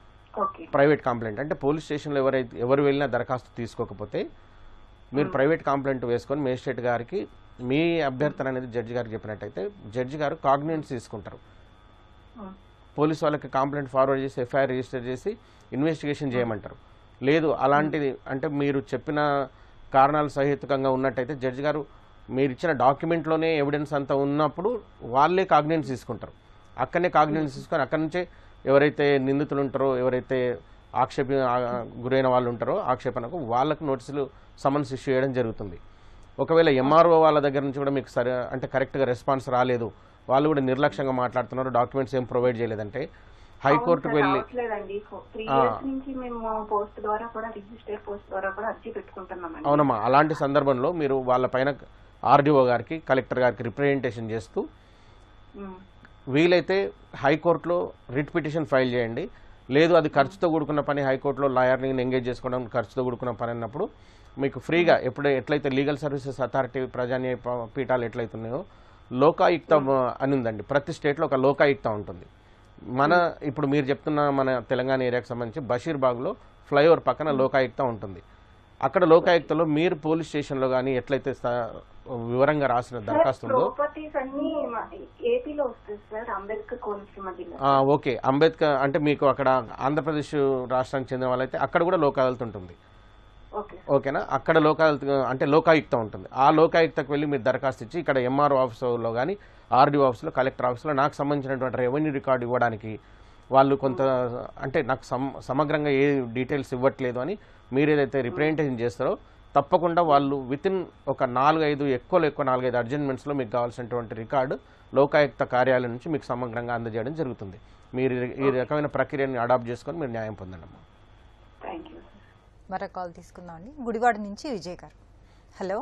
ఓకే ప్రైవేట్ కంప్లైంట్ అంటే పోలీస్ స్టేషన్లో ఎవరైతే ఎవరు వెళ్ళినా దరఖాస్తు తీసుకోకపోతే మీరు ప్రైవేట్ కంప్లైంట్ వేసుకొని మేజిస్ట్రేట్ గారికి మీ అభ్యర్థన అనేది జడ్జి గారికి చెప్పినట్టయితే జడ్జి గారు కాగ్నెన్స్ తీసుకుంటారు ఉమ్. పోలీస్ వాళ్ళకి కంప్లైంట్ ఫార్వర్డ్ చేసి ఎఫ్ఐఆర్ రిజిస్టర్ చేసి ఇన్వెస్టిగేషన్ చేయమంటారు లేదు అలాంటిది అంటే మీరు చెప్పిన కారణాలు సహేతుకంగా ఉన్నట్టయితే జడ్జి గారు మీరు ఇచ్చిన డాక్యుమెంట్లోనే ఎవిడెన్స్ అంతా ఉన్నప్పుడు వాళ్ళే కాగ్నెన్స్ తీసుకుంటారు అక్కడనే కాగ్నెన్స్ తీసుకొని అక్కడి నుంచే ఎవరైతే నిందితులు ఉంటారో ఎవరైతే ఆక్షేప ఆ- గురైన వాళ్ళు ఉంటారో ఆక్షేపణకు వాళ్ళకు నోటీసులు సమన్స్ ఇష్యూ చేయడం జరుగుతుంది ఒకవేళ ఎంఆర్ఓ వాళ్ళ దగ్గర నుంచి కూడా మీకు సరే అంటే కరెక్ట్గా రెస్పాన్స్ రాలేదు వాళ్ళు కూడా నిర్లక్ష్యంగా మాట్లాడుతున్నారు డాక్యుమెంట్స్ ఏం ప్రొవైడ్ చేయలేదంటే హైకోర్టుకు వెళ్ళి రావట్లేదండి త్రీ ఆ. ఇయర్స్ నుంచి మేము పోస్ట్ ద్వారా కూడా రిజిస్టర్ పోస్ట్ ద్వారా కూడా అర్జీ పెట్టుకుంటున్నామండి అవునమ్మా అలాంటి సందర్భంలో మీరు వాళ్ళ పైన ఆర్డీఓ గారికి కలెక్టర్ గారికి రిప్రజెంటేషన్ చేస్తూ ఉమ్. వీలైతే హైకోర్టులో రిట్ పిటిషన్ ఫైల్ చేయండి లేదు అది ఖర్చుతో కూడుకున్న పని హైకోర్టులో లాయర్ని ఎంగేజ్ చేసుకోవడం ఖర్చుతో కూడుకున్న పని అన్నప్పుడు మీకు ఫ్రీగా ఎప్పుడే ఎట్లయితే లీగల్ సర్వీసెస్ అథారిటీ ప్రజాన్యాయ ప- పీఠాలు ఎట్లయితే ఉన్నాయో లోకాయుక్త అని ఉందండి ప్రతి స్టేట్లో ఒక లోకాయుక్త ఉంటుంది మన ఇప్పుడు మీరు చెప్తున్న మన తెలంగాణ ఏరియాకి సంబంధించి బషీర్బాగ్లో ఫ్లైఓవర్ పక్కన లోకాయుక్త ఉంటుంది అక్కడ లోకాయుక్తలో మీరు పోలీస్ స్టేషన్లో కానీ ఎట్లయితే స- వివరంగా రాసిన దరఖాస్తు ఉందో ప్రాపర్టీస్ అన్ని మా- ఏపీలో వస్తుంది సార్ అంబేద్కర్ కోనసీమ జిల్లా ఆ, ఓకే అంబేద్కర్ అంటే మీకు అక్కడ ఆంధ్రప్రదేశ్ రాష్ట్రానికి చెందిన వాళ్ళైతే అక్కడ కూడా లోక్ అదాలత్ ఉంటుంది ఓకే ఓకేనా అక్కడ లోక్ అదాలత్ అంటే లోకాయుక్త ఉంటుంది ఆ లోకాయుక్తకు వెళ్ళి మీరు దరఖాస్తు ఇచ్చి ఇక్కడ ఎంఆర్ఓ ఆఫీసులో కానీ ఆర్డీఓ ఆఫీస్లో కలెక్టర్ ఆఫీస్లో నాకు సంబంధించినటువంటి రెవెన్యూ రికార్డు ఇవ్వడానికి వాళ్ళు కొంత అంటే నాకు సమ సమగ్రంగా ఏ డీటెయిల్స్ ఇవ్వట్లేదు అని మీరు ఏదైతే రిప్రజెంటేషన్ చేస్తారో తప్పకుండా వాళ్ళు విత్ ఇన్ ఒక నాలుగు ఐదు ఎక్కువలో ఎక్కువ నాలుగైదు అర్జెంట్మెంట్స్లో మీకు కావాల్సినటువంటి రికార్డు లోకాయుక్త కార్యాలయం నుంచి మీకు సమగ్రంగా అందజేయడం జరుగుతుంది మీరు ఈ రకమైన ప్రక్రియని అడాప్ట్ చేసుకొని మీరు న్యాయం పొందండి అమ్మా థ్యాంక్ యూ సార్ మరొక కాల్ తీసుకుందాం అండి గుడివాడ నుంచి విజయ్ గారు హలో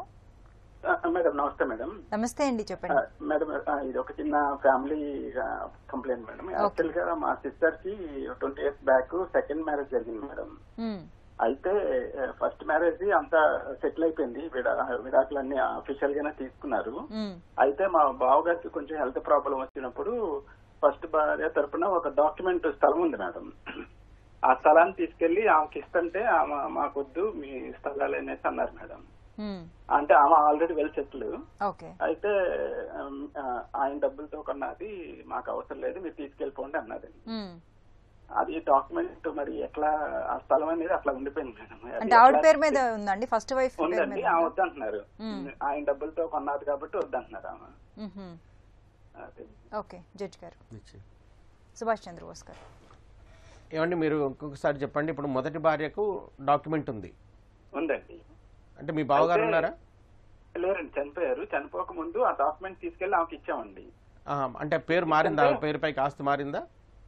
ఆ, మేడం నమస్తే మేడం నమస్తే అండి ఆ, చెప్పండి మేడం ఆ, ఇది ఒక చిన్న ఫ్యామిలీ ఆ, కంప్లైంట్ మేడం యాక్చువల్ గా మా సిస్టర్ కి twenty years back second marriage జరిగింది మేడం ఉమ్, అయితే ఫస్ట్ మ్యారేజ్ అంతా సెటిల్ అయిపోయింది విడా విడాకులన్నీ అఫీషియల్ గానే తీసుకున్నారు ఉమ్, అయితే మా బావగారికి కొంచెం హెల్త్ ప్రాబ్లం వచ్చినప్పుడు ఫస్ట్ భార్య తరపున ఒక డాక్యుమెంట్ స్థలం ఉంది మేడం ఆ స్థలాన్ని తీసుకెళ్లి ఆమెకి ఇస్తుంటే ఆమె మాకొద్దు మీ స్థలాలు అనేసి అన్నారు మేడం ఉమ్, అంటే ఆమె ఆల్రెడీ వెల్ సెటిల్ ఓకే అయితే ఉమ్, ఆ, ఆయన డబ్బులతో కొన్నది మాకు అవసరం లేదు మీరు తీసుకెళ్ళిపోండి అన్నది ఉమ్. అది డాక్యుమెంట్ మరి ఎట్లా ఆ స్థలం అనేది అట్లా ఉండిపోయింది మేడం అది అంటే ఆవిడ ఎట్లా- పేరు మీద ఉందండి ఫస్ట్ వైఫ్ పేరు ఉందండి మీద ఆమె ఉందా? వద్దంటున్నారు ఉమ్. ఆయన డబ్బులతో కొన్నది కాబట్టి వద్దంటున్నారు ఆమె ఉహుం. అది ఓకే జడ్జ్ గారు ఇచ్చి. సుభాష్ చంద్రబోస్ గారు ఏమండి మీరు ఇంకొకసారి చెప్పండి ఇప్పుడు మొదటి భార్యకు డాక్యుమెంట్ ఉంది ఉందండి అంటే మీ బావగారు అయితే- ఉన్నారా లేరండి చనిపోయారు చనిపోక ముందు ఆ డాక్యుమెంట్ తీసుకెళ్లి ఆమెకి ఇచ్చామండి ఆహా, అంటే పేరు మారిందా ఆమె పేరుపైకి ఆస్తి మారిందా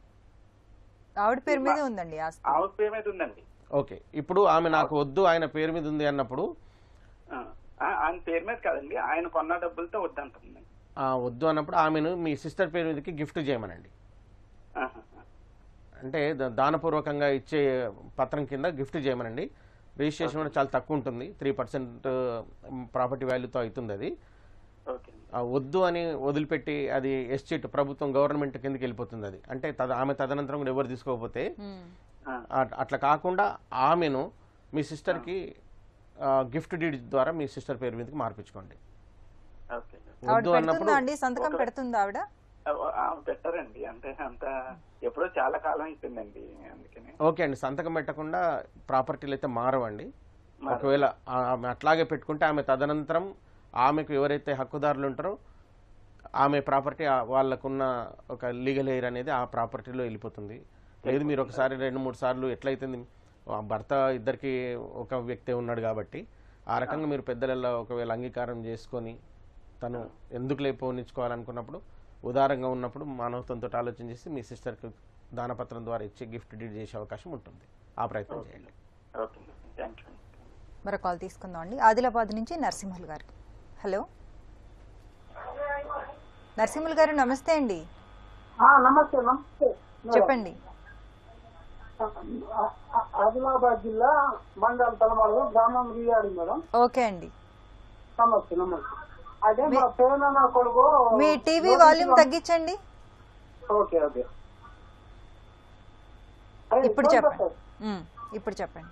ఆవిడ పేరు మీదే ఉందండి ఆస్తి ఆమె పేరు మీద ఉందండి ఓకే ఇప్పుడు ఆమె నాకు వద్దు ఆయన పేరు మీద ఉంది అన్నప్పుడు ఆ, ఆ- ఆయన పేరు మీద కాదండి ఆయన కొన్న డబ్బులతో వద్దంటుంది ఆ, వద్దు అన్నప్పుడు ఆమెను మీ సిస్టర్ పేరు మీదకి గిఫ్ట్ చేయమనండి ఆహా. అంటే ద- దానపూర్వకంగా ఇచ్చే పత్రం కింద గిఫ్ట్ చేయమనండి రిజిస్ట్రేషన్ కూడా చాలా తక్కువ ఉంటుంది త్రీ పర్సెంట్ ప్రాపర్టీ వాల్యూతో అవుతుంది అది ఓకే ఆ వద్దు అని వదిలిపెట్టి అది ఎస్టేట్ ప్రభుత్వం గవర్నమెంట్ కిందకి వెళ్ళిపోతుంది అది అంటే తద ఆమె తదనంతరం కూడా ఎవరు తీసుకోకపోతే ఉమ్. ఆ, అట్- అట్లా కాకుండా ఆమెను మీ సిస్టర్కి గిఫ్ట్ డీడ్ ద్వారా మీ సిస్టర్ పేరు మీదకి మార్పించుకోండి ఓకే ఆవిడ వద్దు అన్నప్పుడు పెడుతుందా అండి సంతకం పెడుతుందా ఆవిడ ఆ- ఆమె పెట్టారండి అంటే అంత ఎప్పుడో చాలా కాలం అయిపోయిందండి అందుకని ఓకే అండి సంతకం పెట్టకుండా ప్రాపర్టీలు అయితే మారవండి మారవు. ఒకవేళ ఆ- ఆమె అట్లాగే పెట్టుకుంటే ఆమె తదనంతరం ఆమెకు ఎవరైతే హక్కుదారులు ఉంటారో ఆమె ప్రాపర్టీ వాళ్ళకున్న ఒక లీగల్ ఎయిర్ అనేది ఆ ప్రాపర్టీలో వెళ్ళిపోతుంది లేదు మీరు ఒకసారి రెండు మూడు సార్లు ఎట్లయితుంది ఆ భర్త ఇద్దరికి ఒక వ్యక్తే ఉన్నాడు కాబట్టి ఆ రకంగా మీరు పెద్దలలో ఒకవేళ అంగీకారం చేసుకొని తను ఎందుకు లేపోనిచ్చుకోవాలనుకున్నప్పుడు ఉదారంగా ఉన్నప్పుడు మానవత్వంతో ఆలోచన చేసి మీ సిస్టర్కి దానపత్రం ద్వారా ఇచ్చి గిఫ్ట్ డీడ్ చేసే అవకాశం ఉంటుంది ఆ ప్రయత్నం చేయండి ఓకే థ్యాంక్ యూ మరో కాల్ తీసుకుందాం అండి ఆదిలాబాద్ నుంచి నరసింహులు గారు హలో నరసింహులు గారు నమస్తే అండి నమస్తే నమస్తే చెప్పండి ఆదిలాబాద్ జిల్లా మండల తలమాడు గ్రామం రియాడి మేడం ఓకే అండి నమస్తే నమస్తే అదే మా పేరున కొడుకు మీ టీవీ వాల్యూమ్ తగ్గించండి ఓకే ఓకే అదే, ఇప్పుడు ఫోన్ చెప్పండి చేస్తాను. ఉమ్, ఇప్పుడు చెప్పండి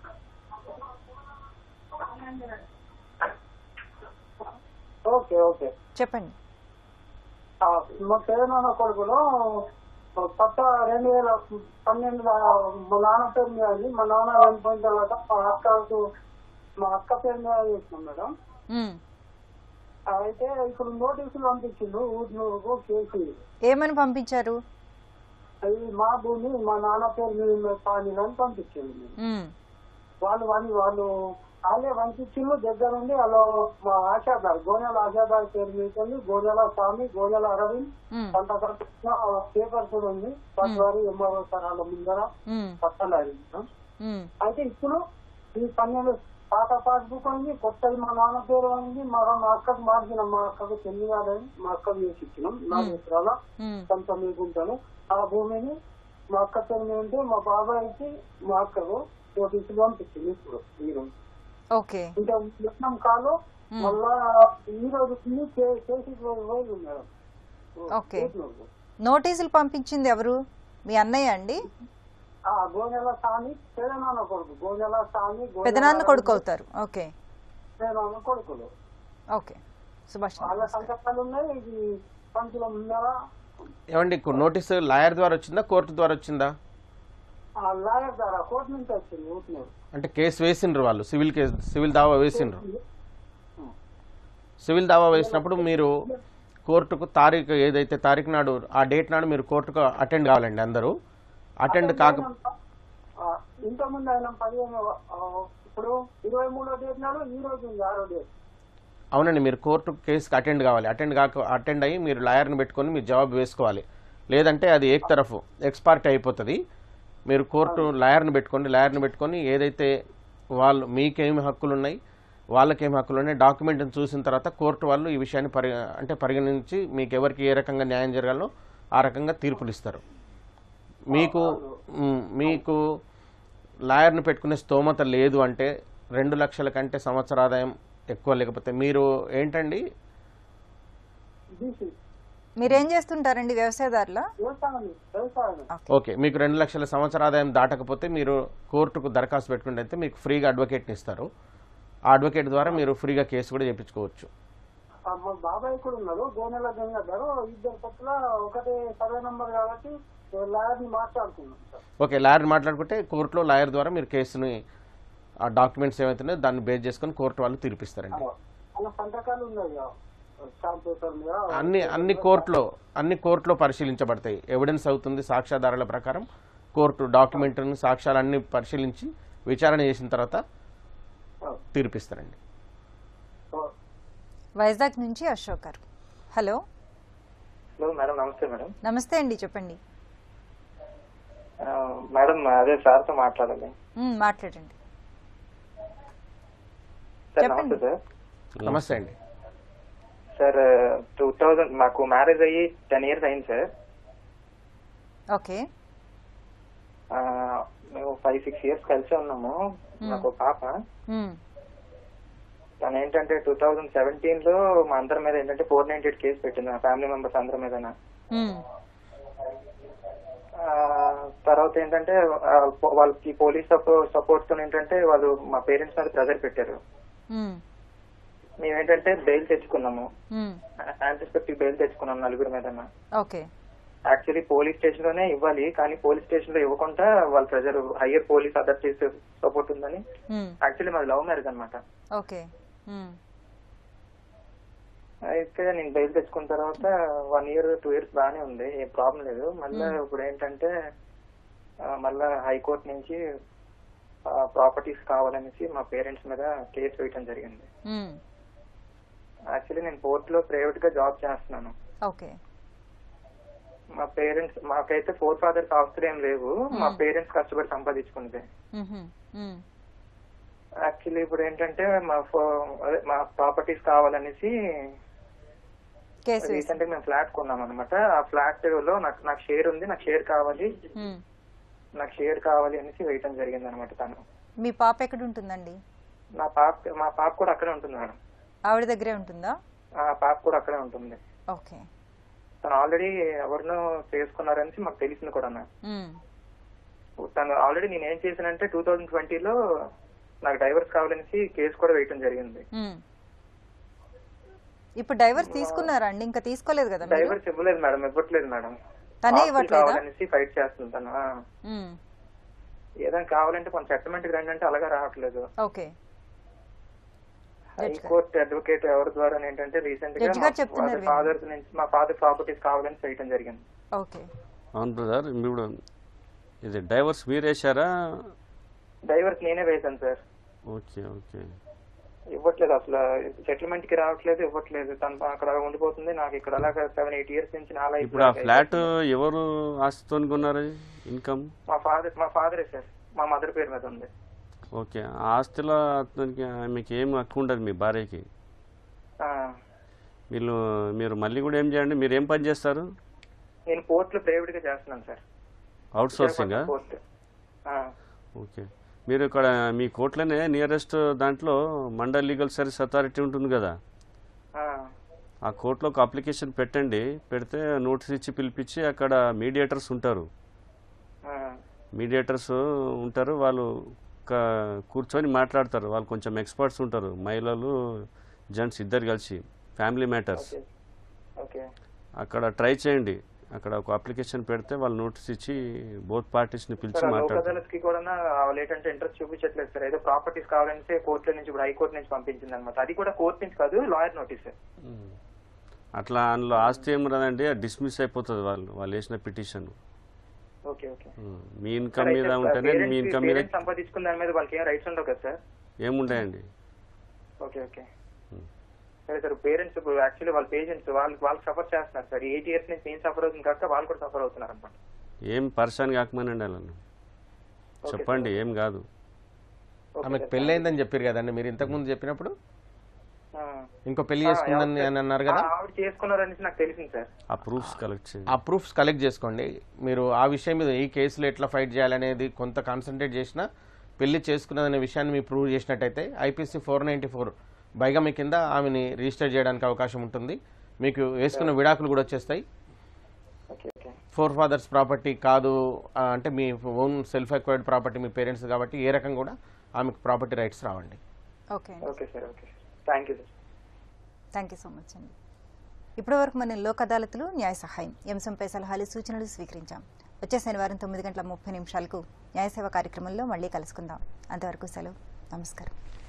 ఓకే ఓకే చెప్పండి ఆ, మా పేరున కొడుకులో కొత్త రెండు వేల పన్నెండు మా నాన్న పేరు మీద ఉంది. మా నాన్న చనిపోయిన తర్వాత మా అక్కకు మా అక్క పేరు మీద చేసినాం మేడం ఉమ్, అయితే ఇప్పుడు నోటీసులు పంపించిండు ఊరు కేసు ఏమని పంపించారు అది మా భూమి మా నాన్న పేరు మీద ఉన్న పాని అని పంపించిండు మేము. ఉమ్, వాళ్ళు వాళ్ళు వాళ్ళు వాళ్ళే పంపించిండు దగ్గర ఉండి వాళ్ళు మా ఆశాదారు గోనెల ఆశాదారు పేరు మీద ఉంది గోనెల స్వామి గోనెల అరవింద్ ఉమ్, కొంత పేపర్ కూడా ఉంది పట్టువారి ఎంఆర్ఓ సార్ వాళ్ళ ముందర ఉమ్, పట్టాలి ఉమ్, అయితే ఇప్పుడు ఈ పన్నెండు పాత పాస్బుక్ ఉంది కొత్తది మా నాన్న పేరు ఉంది మా మా అక్కకు మార్చిన మా అక్కకు చెల్లి కాదని మా అక్కకు చేసి ఇచ్చినాం నాలుగు ఎకరాల ఉమ్, కొంత మీకుంటాను ఆ భూమిని మా అక్క పేరు మీద ఉంటే మా బాబాయ్కి మా అక్కకు నోటీసులు పంపించింది ఇప్పుడు ఈ రోజు ఓకే ఇంకా వియత్నాం కాలు మళ్ళా ఈ రోజు కే- కేసీ రోజు మేడం ఓకే. నోటీసులు పంపించింది ఎవరు మీ అన్నయ్య అండి ఆ గోనెల స్వామి పెదనాన్న కొడుకు గోనెల స్వామి గోనెల పెదనాన్న కొడుకు అవుతారు ఓకే పెదనాన్న కొడుకులు ఓకే సుభాష్ వాళ్ళ సంతకాలు ఉన్నాయి ఇది పంచుల ముందర ఏమండి నోటీసు లాయర్ ద్వారా వచ్చిందా కోర్టు ద్వారా వచ్చిందా ఆ లాయర్ ద్వారా కోర్టు నుంచి వచ్చింది ఊపినారు అంటే కేసు వేసిండ్రు వాళ్ళు సివిల్ కేసు సివిల్ దావా వేసిండ్రు సివిల్ దావా వేసినప్పుడు మీరు కోర్టుకు తారీఖు ఏదైతే తారీఖు నాడు ఆ డేట్ నాడు మీరు కోర్టుకు అటెండ్ కావాలండి అందరూ అటెండ్ కాక ఇంతకుముందు ఆయన పదిహేను ఆ, ఇప్పుడు ఇరవై మూడో డేట్ నాడు ఈ రోజు ఉంది ఆరో డేట్ అవునండి మీరు కోర్టు కేసుకి అటెండ్ కావాలి అటెండ్ కాక అటెండ్ అయ్యి మీరు లాయర్ని పెట్టుకొని మీరు జవాబు వేసుకోవాలి లేదంటే అది ఏక్ తరఫు ఎక్స్పార్ట్ అయిపోతుంది మీరు కోర్టు లాయర్ని పెట్టుకోండి లాయర్ని పెట్టుకొని ఏదైతే వాళ్ళు మీకేమి హక్కులు ఉన్నాయి వాళ్ళకేమి హక్కులు ఉన్నాయి డాక్యుమెంట్ని చూసిన తర్వాత కోర్టు వాళ్ళు ఈ విషయాన్ని పరి అంటే పరిగణించి మీకు ఎవరికి ఏ రకంగా న్యాయం జరగాలో ఆ రకంగా తీర్పులు ఇస్తారు మీకు మ్, మీకు లాయర్ని పెట్టుకునే స్తోమత లేదు అంటే రెండు లక్షల కంటే సంవత్సర ఆదాయం ఎక్కువ లేకపోతే మీరు ఏంటండి బీసీ మీరేం చేస్తుంటారండి వ్యవసాయదారులా వ్యవసాయం వ్యవసాయం ఓకే మీకు రెండు లక్షల సంవత్సర ఆదాయం దాటకపోతే మీరు కోర్టుకు దరఖాస్తు పెట్టుకుంటే అయితే మీకు ఫ్రీగా అడ్వకేట్ని ఇస్తారు ఆ అడ్వకేట్ ద్వారా మీరు ఫ్రీగా కేసు కూడా చేయించుకోవచ్చు ఆ, మా బాబాయ్ కూడా ఉన్నారు గోనెల గంగాధర్ ఇద్దరు పట్ల ఒకటే సర్వే నంబర్ కాబట్టి లాయర్ ని మాట్లాడుకున్నాం సార్ ఓకే లాయర్ మాట్లాడుకుంటే కోర్టులో లాయర్ ద్వారా మీరు కేసుని ఆ డాక్యుమెంట్స్ ఏమైతున్నాయో దాన్ని బేస్ చేసుకొని కోర్టు వాళ్ళు తీర్పిస్తారండి అలా సంతకాలు ఉన్నాయి కదా, స్టాంప్ పేపర్ మీద అన్ని అన్ని కోర్టులో అన్ని కోర్టులో పరిశీలించబడతాయి ఎవిడెన్స్ అవుతుంది సాక్ష్యాధారాల ప్రకారం కోర్టు డాక్యుమెంట్ని సాక్ష్యాలన్నీ పరిశీలించి విచారణ చేసిన తర్వాత తీర్పిస్తారండి వైజాగ్ నుంచి అశోక్ గారు హలో హలో మేడం నమస్తే మేడం నమస్తే అండి చెప్పండి ఆ, మేడం అదే సార్తో మాట్లాడాలి మ్, మాట్లాడండి సార్ చెప్పండి. నమస్తే సార్ నమస్తే అండి సార్ టూ థౌజండ్ మాకు మ్యారేజ్ అయ్యి టెన్ ఇయర్స్ అయింది సార్ ఓకే ఆ, మేము ఫైవ్ సిక్స్ ఇయర్స్ కలిసి ఉన్నాము నాకు ఒక పాప మ్, తను ఏంటంటే టూ థౌజండ్ సెవెంటీన్ లో మా అందరి మీద ఏంటంటే ఫోర్ నైన్టీ ఎయిట్ కేసు పెట్టింది మా ఫ్యామిలీ మెంబర్స్ అందరి మీద మ్, తర్వాత ఏంటంటే ఆ, పో- వాళ్ళకి పోలీస్ సపోర్ట్ తో ఏంటంటే వాళ్ళు మా పేరెంట్స్ మీద ప్రెజర్ పెట్టారు మ్, మేమేంటంటే బెయిల్ తెచ్చుకున్నాము మ్, యాంటిసిపెక్టివ్ బెయిల్ తెచ్చుకున్నాం నలుగురు మీద ఓకే యాక్చువల్లీ పోలీస్ స్టేషన్ లోనే ఇవ్వాలి కానీ పోలీస్ స్టేషన్ లో ఇవ్వకుండా వాళ్ళ pressure higher police authorities support ఉందని మ్, యాక్చువల్లీ మాది లవ్ మ్యారేజ్ అనమాట ఓకే మ్, అయితే నేను బెయిల్ తెచ్చుకున్న తర్వాత వన్ ఇయర్ టూ ఇయర్స్ బాగానే ఉంది ఏం ప్రాబ్లం లేదు మళ్ళీ ఇప్పుడు ఏంటంటే ఆ, మళ్ళా హైకోర్టు నుంచి ప్రాపర్టీస్ కావాలనేసి మా పేరెంట్స్ మీద కేసు వేయటం జరిగింది మ్, యాక్చువల్లీ నేను పోర్ట్ లో ప్రైవేట్ గా జాబ్ చేస్తున్నాను ఓకే మా పేరెంట్స్ మాకైతే ఫోర్ ఫాదర్స్ ఆస్తులు ఏం లేవు మా పేరెంట్స్ కష్టపడి సంపాదించుకున్నది మ్హూ, మ్, యాక్చువల్లీ ఇప్పుడు ఏంటంటే మా ఫో- అదే మా ప్రాపర్టీస్ కావాలనేసి కేసు వేసి రీసెంట్ గా మేము ఫ్లాట్ కొన్నాం అనమాట ఆ ఫ్లాట్ లో నాకు నాకు షేర్ ఉంది నాకు షేర్ కావాలి మ్, నాకు షేర్ కావాలి అనేసి వేయటం జరిగింది అనమాట తను మీ పాప ఎక్కడ ఉంటుందండి నా పాప మా పాప కూడా అక్కడే ఉంటుంది మేడం ఆవిడ దగ్గరే ఉంటుందా ఆ పాప కూడా అక్కడే ఉంటుంది ఓకే తను ఆల్రెడీ ఎవరినో చేసుకున్నారనేసి మాకు తెలిసింది కూడా మ్, తను ఆల్రెడీ నేను ఏం చేశానంటే టూ థౌజండ్ ట్వంటీలో నాకు డైవర్స్ కావాలనేసి కేసు కూడా వేయటం జరిగింది మ్. ఇప్పుడు డైవర్స్ తీసుకున్నారా అండి ఇంకా తీసుకోలేదు కదా మీరు డైవర్స్ ఇవ్వలేదు మేడం ఇవ్వట్లేదు మేడం తనే ఆస్తులు ఇవ్వట్లేదా కావాలనేసి ఫైట్ చేస్తుంది తను ఆ. మ్, ఏదైనా కావాలంటే కొంచెం సెటిల్మెంట్ రండి అంటే అలాగే రావట్లేదు ఓకే హైకోర్టు అడ్వకేట్ ఎవరి ద్వారా ఏంటంటే రీసెంట్ గా జడ్జి గారు చెప్తున్నారు మా ఫాదర్ నుంచి మా ఫాదర్ ప్రాపర్టీస్ కావాలని చేయటం జరిగింది ఓకే అవును బ్రదర్ ఇప్పుడు ఇది డైవర్స్ మీరు వేశారా డైవర్స్ నేనే వేశాను సార్ ఓకే ఓకే ఇవ్వట్లేదు అసలు సెటిల్మెంట్ కి రావట్లేదు ఇవ్వట్లేదు తను అక్కడ ఉండిపోతుంది నాకు ఇక్కడ అలాగా సెవెన్ ఎయిట్ ఇయర్స్ నుంచి నా లైఫ్ ఇప్పుడు ఆ ఫ్లాట్ ఎవరు ఆస్తితో కొన్నారు ఇన్కమ్ మా ఫాదర్ మా ఫాదరే సార్ మా మదర్ పేరు మీద ఉంది ఓకే ఆ ఆస్తిలో అతనికి ఆమెకి ఏం హక్కు ఉండదు మీ భార్యకి ఆ, వీళ్ళు మీరు మళ్ళీ కూడా ఏం చేయండి మీరు ఏం పని చేస్తారు నేను పోర్ట్ లో ప్రైవేట్ గా చేస్తున్నాను సార్ అవుట్ సోర్సింగా పోర్ట్ ఓకే మీరు ఇక్కడ మీ కోర్టులోనే నియరెస్ట్ దాంట్లో మండల్ లీగల్ సర్వీస్ అథారిటీ ఉంటుంది కదా ఆ కోర్టులో ఒక అప్లికేషన్ పెట్టండి పెడితే నోటీస్ ఇచ్చి పిలిపించి అక్కడ మీడియేటర్స్ ఉంటారు మీడియేటర్స్ ఉంటారు వాళ్ళు క- కూర్చొని మాట్లాడతారు వాళ్ళు కొంచెం ఎక్స్పర్ట్స్ ఉంటారు మహిళలు జెంట్స్ ఇద్దరు కలిసి ఫ్యామిలీ మ్యాటర్స్ ఓకే అక్కడ ట్రై చేయండి అక్కడ ఒక అప్లికేషన్ పెడితే వాళ్ళు నోటీస్ ఇచ్చి బోత్ పార్టీస్ని పిలిచి సార్ మాట్లాడతారు లోకదళస్ కి కూడా వాళ్ళు ఏంటంటే ఇంట్రెస్ట్ చూపించట్లేదు సార్ ఏదో ప్రాపర్టీస్ కావాలంటే కోర్టులో నుంచి ఇప్పుడు హైకోర్టు నుంచి పంపించింది అనమాట అది కూడా కోర్టు నుంచి కాదు లాయర్ నోటీస్ ఉమ్. అట్లా అందులో ఆస్తి ఏం రాదండి డిస్మిస్ అయిపోతుంది వాళ్ళు వాళ్ళు వేసిన పిటిషన్ ఓకే ఓకే మీ ఇన్కమ్ మీద ఉంటేనే మీ ఇన్కమ్ మీద పేరెంట్స్ సంపాదించుకున్న దాని మీద వాళ్ళకి ఏం రైట్స్ ఉండవు కదా సార్ ఏముంటాయండి ఓకే ఓకే సరే సార్ పేరెంట్స్ ఇప్పుడు యాక్చువల్లీ వాళ్ళ పేరెంట్స్ వాళ్ళు వాళ్ళు సఫర్ చేస్తున్నారు సార్ ఎయిట్ ఇయర్స్ నుంచి నేను సఫర్ అవుతుంది కాక వాళ్ళు కూడా సఫర్ అవుతున్నారు అనమాట ఏం పర్సన్ కాకమనండి వాళ్ళని చెప్పండి ఏం కాదు ఆమెకు పెళ్ళి అయిందని చెప్పారు కదండి మీరు ఇంతకు ముందు చెప్పినప్పుడు ఇంకో పెళ్లి చేసుకుందని అని అన్నారు కదా ఆవిడ చేసుకున్నారనేసి నాకు తెలిసింది సార్ ఆ ప్రూఫ్స్ కలెక్ట్ చేయండి ఆ ప్రూఫ్స్ కలెక్ట్ చేసుకోండి మీరు ఆ విషయం మీద ఈ కేసులో ఎట్లా ఫైట్ చేయాలనేది కొంత కాన్సన్ట్రేట్ చేసినా పెళ్లి చేసుకున్నదనే విషయాన్ని మీరు ప్రూవ్ చేసినట్టయితే IPC four ninety four bigamy కింద ఆమెని రిజిస్టర్ చేయడానికి అవకాశం ఉంటుంది మీకు వేసుకున్న విడాకులు కూడా వచ్చేస్తాయి okay okay forefathers property కాదు ఆ, అంటే మీ ఓన్ సెల్ఫ్ అక్వైర్డ్ ప్రాపర్టీ మీ పేరెంట్స్ కాబట్టి ఏ రకం కూడా ఆమెకు ప్రాపర్టీ రైట్స్ రావండి okay okay sir okay thank you sir thank you so much అండి ఇప్పటివరకు మనం లోక్ అదాలతులు న్యాయ సహాయం ఈ అంశంపై సలహాలు సూచనలు స్వీకరించాం వచ్చే శనివారం తొమ్మిది గంటల ముప్పై నిమిషాలకు న్యాయ సేవ కార్యక్రమంలో మళ్ళీ కలుసుకుందాం అంతవరకు సెలవు నమస్కారం